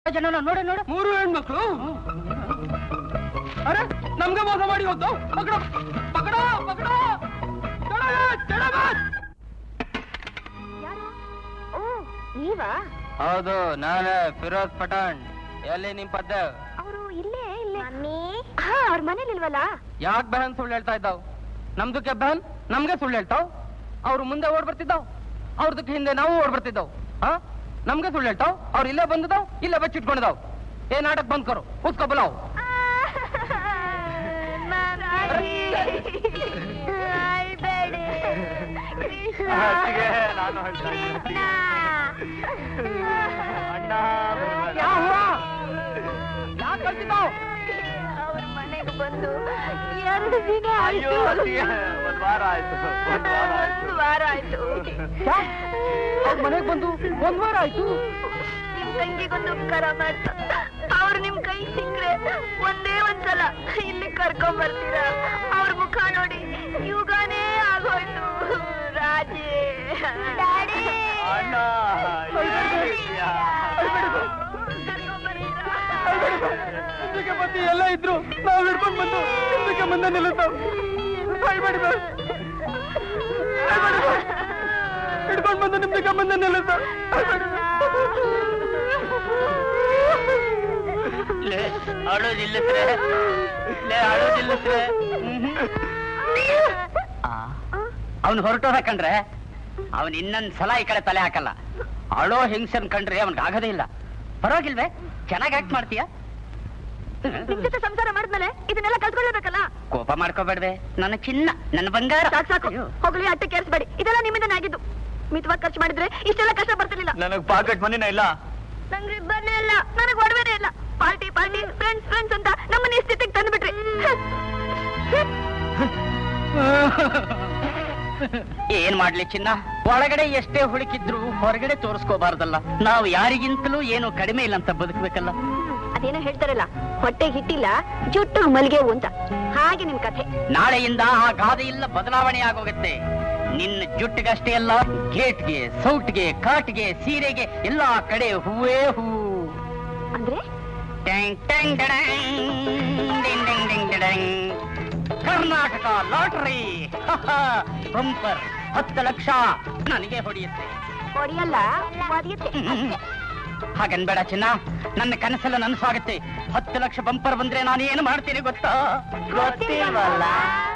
ಜನನ ನೋಡು ನೋಡು ಮೂರು ಹೆಣ್ಮಕ್ಳು ಅರೆ ನಮ್ಗೆ ಮೋಸ ಮಾಡಿ ಹೋದ್ದು ಪಕಡ ಪಕಡ ಪಕಡ ಓ ನೀವಾ ಹೌದು ನಾನೇ ಫಿರೋಜ್ ಪಠಾಣ್ ಎಲ್ಲಿ ನಿಮ್ ಪದ್ದ ಅವರು ಇಲ್ಲೇ ಇಲ್ಲೇ ಮಮ್ಮಿ ಹಾ ಅವ್ರ ಮನೇಲಿ ಇಲ್ವಲ್ಲ ಯಾಕೆ ಬೆಹನ್ ಸುಳ್ಳು ಹೇಳ್ತಾ ಇದ್ದಾವ್ ನಮ್ದಕ್ಕೆ ಬೆಹನ್ ನಮ್ಗೆ ಸುಳ್ಳು ಹೇಳ್ತಾವ್ ಅವ್ರು ಮುಂದೆ ಓಡ್ ಬರ್ತಿದ್ದಾವ್ ಅವ್ರದಕ್ಕೆ ಹಿಂದೆ ನಾವು ಓಡ್ ಬರ್ತಿದ್ದಾವ್ ಹಾ ನಮ್ಗೆ ಸುಳ್ಳು ಹೇಳ್ತಾವ್ ಅವ್ರು ಇಲ್ಲೇ ಬಂದಿದ್ದಾವ್ ಇಲ್ಲೇ ಬಚ್ಚಿಟ್ಕೊಂಡಿದ್ದಾವ್ ಏ ನಾಟಕ ಬಂದ್ ಕರು ಉಸ್ಕೊ ಬಲಾವ್ ಅತ್ತಿಗೆ, ನಾನು ಹೇಳ್ತಾ ಇದ್ದೀನಿ. ಅಣ್ಣ ಯಾಕೆ ಕಳ್ಸಿದ್ದಾವ್ ಅವ್ರ ಮನೆಗೆ ಬಂದು ಎರಡು ದಿನ ಅಯ್ಯೋ ಅತ್ತಿಗೆ, ಒಂದ್ ವಾರ ಆಯ್ತು ಒಂದ್ ವಾರ ಆಯ್ತು ಒಂದು ವಾರ ಆಯ್ತು ಅವ್ರ ಮನೆಗ್ ಬಂದು ಒಂದ್ ವಾರ ಆಯ್ತು ನಿಮ್ ತಂಗಿಗೊಂದು ಉಪಕಾರ ಮಾಡ್ತಾ ಅವ್ರು ನಿಮ್ ಕೈ ಸಿಕ್ಕ್ರೆ ಒಂದೇ ಒಂದ್ಸಲ ಇಲ್ಲಿ ಕರ್ಕೊಂಡ್ ಬರ್ತೀರಾ ಅವ್ರ ಮುಖ ನೋಡಿ ಯುಗಾನೇ ಆಗೋಯ್ತು ರಾಜೇ ಡ್ಯಾಡಿ ಅಣ್ಣ ಅಯ್ಯೋ, ಹಿಂದಕ್ಕೆ ಬಂದು ಎಲ್ಲ ಇದ್ರು ನಾವ್ ಹಿಡ್ಕೊಂಡ್ ಬಂದು ಹಿಂದಕ್ಕೆ ಮುಂದೆ ನಿಲ್ಲುತ್ತಾವ್ ಅಳ್ಬೇಡಿ ಬಾ. ಅಳ್ಬೇಡಿ ಬಾ. ಹಿಡ್ಕೊಂಡ್ ಬಂದು ನಿಮ್ದಕ್ಕೆ ಮುಂದೆ ನಿಲ್ಲುತ್ತಾವ್ ಅಳ್ಬೇಡಿ ಬಾ. ಲೇ ಅಳೋದಿಲ್ಲಸ್ರೆ ಲೇ ಅಳೋದಿಲ್ಲಸ್ರೆ ಅವನು ಹೊರಟೋದ ಕಂಡ್ರೆ ಅವನ್ ಇನ್ನೊಂದ್ ಸಲ ಈ ಕಡೆ ತಲೆ ಹಾಕಲ್ಲ ಅಳೋ ಹಿಂಸನ್ ಕಂಡ್ರೆ ಅವನ್ಗೆ ಆಗೋದೇ ಇಲ್ಲ ಪರವಾಗಿಲ್ವೇ ಚೆನ್ನಾಗಿ ಆಕ್ಟ್ ಮಾಡ್ತೀಯ ನಿಮ್ ಜೊತೆ ಸಂಸಾರ ಮಾಡಿದ್ಮೇಲೆ ಇದನ್ನೆಲ್ಲ ಕಲ್ತ್ಕೊಳ್ಳೇಬೇಕಲ್ಲ ಕೋಪ ಮಾಡ್ಕೋಬೇಡ್ವೆ ನನ್ನ ಚಿನ್ನ ನನ್ನ ಬಂಗಾರ ಸಾಕು ಸಾಕು ಅಯ್ಯೋ. ಹೋಗ್ಲಿ ಅಟ್ಟೆ ಕೇರಿಸ್ಬೇಡಿ ಇದೆಲ್ಲ ನಿಮ್ಮಿಂದನೇ ಆಗಿದ್ದು ಮಿತವಾಗಿ ಖರ್ಚು ಮಾಡಿದ್ರೆ ಇಷ್ಟೆಲ್ಲ ಕಷ್ಟ ಬರ್ತಿರ್ಲಿಲ್ಲ ನನಗ್ ಪಾಕೆಟ್ ಮನಿನ ಇಲ್ಲ ನಂಗೆ ರಿಬ್ಬನ್ನೇ ಇಲ್ಲ ನನಗ್ ಒಡವೆನೇ ಇಲ್ಲ ಪಾರ್ಟಿ ಪಾರ್ಟಿ ಫ್ರೆಂಡ್ಸ್ ಫ್ರೆಂಡ್ಸ್ ಅಂತ ನಮ್ಮನ್ನ ಈ ಸ್ಥಿತಿಗೆ ತಂದ್ಬಿಟ್ರಿ ಏನ್ ಮಾಡ್ಲಿ ಚಿನ್ನ ಒಳಗಡೆ ಎಷ್ಟೇ ಹುಡುಕಿದ್ರು ಹೊರಗಡೆ ತೋರಿಸ್ಕೋಬಾರ್ದಲ್ಲ ನಾವು ಯಾರಿಗಿಂತಲೂ ಏನು ಕಡಿಮೆ ಇಲ್ಲ ಅಂತ ಬದುಕಬೇಕಲ್ಲ ಅದೇನೋ ಹೇಳ್ತಾರಲ್ಲ ಹೊಟ್ಟೆ ಹಿಟ್ಟಿಲ್ಲ ಜುಟ್ಟು ಮಲ್ಗೆವು ಅಂತ ಹಾಗೆ ನಿಮ್ ಕಥೆ ನಾಳೆಯಿಂದ ಆ ಗಾದೆ ಇಲ್ಲ ಬದಲಾವಣೆ ಆಗೋಗುತ್ತೆ ನಿನ್ನ ಜುಟ್ಟಿಗಷ್ಟೇ ಅಲ್ಲ ಗೇಟ್ಗೆ ಸೌಟ್ಗೆ ಕಾಟ್ಗೆ ಸೀರೆಗೆ ಎಲ್ಲಾ ಕಡೆ ಹೂವೇ ಹೂ ಅಂದ್ರೆ ಟ್ಯಾಂಗ್ ಟ್ಯಾಂಗ್ ಡಡಂಗ್, ಡಿಂಗ್ ಡಿಂಗ್ ಡಿಂಗ್ ಡಡಂಗ್. ಕರ್ನಾಟಕ ಲಾಟರಿ ಬಂಪರ್ ಹತ್ತು ಲಕ್ಷ ನನಗೆ ಹೊಡೆಯುತ್ತೆ ಹೊಡಿಯಲ್ಲ ಒಡೆಯುತ್ತೆ ಹ್ಮ್. ಹಾಗನ್ಬೇಡ ಚಿನ್ನ ನನ್ನ ಕನಸೆಲ್ಲ ನನಸಾಗುತ್ತೆ ಹತ್ತು ಲಕ್ಷ ಬಂಪರ್ ಬಂದ್ರೆ ನಾನು ಏನು ಮಾಡ್ತೀನಿ ಗೊತ್ತಾ ಗೊತ್ತಿಲ್ವಲ್ಲ?